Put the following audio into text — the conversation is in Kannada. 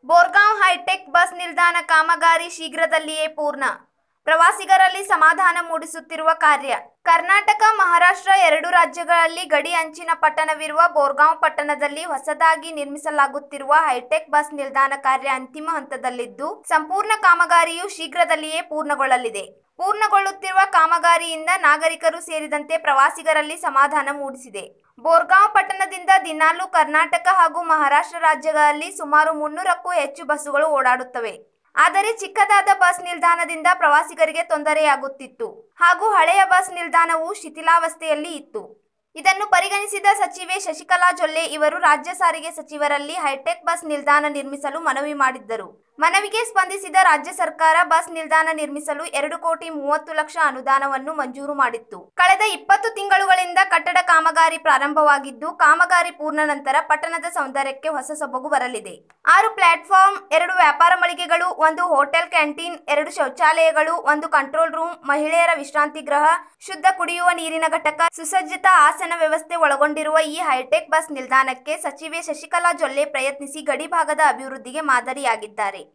ಬೋರ್ಗಾಂವ್ ಹೈಟೆಕ್ ಬಸ್ ನಿಲ್ದಾಣ ಕಾಮಗಾರಿ ಶೀಘ್ರದಲ್ಲಿಯೇ ಪೂರ್ಣ ಪ್ರವಾಸಿಗರಲ್ಲಿ ಸಮಾಧಾನ ಮೂಡಿಸುತ್ತಿರುವ ಕಾರ್ಯ ಕರ್ನಾಟಕ ಮಹಾರಾಷ್ಟ್ರ ಎರಡು ರಾಜ್ಯಗಳಲ್ಲಿ ಗಡಿ ಅಂಚಿನ ಪಟ್ಟಣವಿರುವ ಬೋರ್ಗಾಂವ್ ಪಟ್ಟಣದಲ್ಲಿ ಹೊಸದಾಗಿ ನಿರ್ಮಿಸಲಾಗುತ್ತಿರುವ ಹೈಟೆಕ್ ಬಸ್ ನಿಲ್ದಾಣ ಕಾರ್ಯ ಅಂತಿಮ ಹಂತದಲ್ಲಿದ್ದು ಸಂಪೂರ್ಣ ಕಾಮಗಾರಿಯು ಶೀಘ್ರದಲ್ಲಿಯೇ ಪೂರ್ಣಗೊಳ್ಳಲಿದೆ ಪೂರ್ಣಗೊಳ್ಳುತ್ತಿರುವ ಕಾಮಗಾರಿಯಿಂದ ನಾಗರಿಕರು ಸೇರಿದಂತೆ ಪ್ರವಾಸಿಗರಲ್ಲಿ ಸಮಾಧಾನ ಮೂಡಿಸಿದೆ ಬೋರ್ಗಾಂವ್ ಪಟ್ಟಣದಿಂದ ದಿನಾಲೂ ಕರ್ನಾಟಕ ಹಾಗೂ ಮಹಾರಾಷ್ಟ್ರ ರಾಜ್ಯಗಳಲ್ಲಿ ಸುಮಾರು ಮುನ್ನೂರಕ್ಕೂ ಹೆಚ್ಚು ಬಸ್ಸುಗಳು ಓಡಾಡುತ್ತವೆ ಆದರೆ ಚಿಕ್ಕದಾದ ಬಸ್ ನಿಲ್ದಾಣದಿಂದ ಪ್ರವಾಸಿಗರಿಗೆ ತೊಂದರೆಯಾಗುತ್ತಿತ್ತು ಹಾಗೂ ಹಳೆಯ ಬಸ್ ನಿಲ್ದಾಣವು ಶಿಥಿಲಾವಸ್ಥೆಯಲ್ಲಿ ಇತ್ತು ಇದನ್ನು ಪರಿಗಣಿಸಿದ ಸಚಿವೆ ಶಶಿಕಲಾ ಜೊಲ್ಲೆ ಇವರು ರಾಜ್ಯ ಸಾರಿಗೆ ಸಚಿವರಲ್ಲಿ ಹೈಟೆಕ್ ಬಸ್ ನಿಲ್ದಾಣ ನಿರ್ಮಿಸಲು ಮನವಿ ಮಾಡಿದ್ದರು ಮನವಿಗೆ ಸ್ಪಂದಿಸಿದ ರಾಜ್ಯ ಸರ್ಕಾರ ಬಸ್ ನಿಲ್ದಾಣ ನಿರ್ಮಿಸಲು ಎರಡು ಕೋಟಿ ಮೂವತ್ತು ಲಕ್ಷ ಅನುದಾನವನ್ನು ಮಂಜೂರು ಮಾಡಿತ್ತು ಕಳೆದ ಇಪ್ಪತ್ತು ತಿಂಗಳುಗಳಿಂದ ಕಟ್ಟಡ ಕಾಮಗಾರಿ ಪ್ರಾರಂಭವಾಗಿದ್ದು ಕಾಮಗಾರಿ ಪೂರ್ಣ ನಂತರ ಪಟ್ಟಣದ ಸೌಂದರ್ಯಕ್ಕೆ ಹೊಸ ಸೊಬಗು ಬರಲಿದೆ ಆರು ಪ್ಲಾಟ್ಫಾರ್ಮ್ ಎರಡು ವ್ಯಾಪಾರ ಮಳಿಗೆಗಳು ಒಂದು ಹೋಟೆಲ್ ಕ್ಯಾಂಟೀನ್ ಎರಡು ಶೌಚಾಲಯಗಳು ಒಂದು ಕಂಟ್ರೋಲ್ ರೂಮ್ ಮಹಿಳೆಯರ ವಿಶ್ರಾಂತಿ ಗೃಹ ಶುದ್ಧ ಕುಡಿಯುವ ನೀರಿನ ಘಟಕ ಸುಸಜ್ಜಿತ ಆಸನ ವ್ಯವಸ್ಥೆ ಒಳಗೊಂಡಿರುವ ಈ ಹೈಟೆಕ್ ಬಸ್ ನಿಲ್ದಾಣಕ್ಕೆ ಸಚಿವೆ ಶಶಿಕಲಾ ಜೊಲ್ಲೆ ಪ್ರಯತ್ನಿಸಿ ಗಡಿ ಭಾಗದ ಅಭಿವೃದ್ಧಿಗೆ ಮಾದರಿಯಾಗಿದ್ದಾರೆ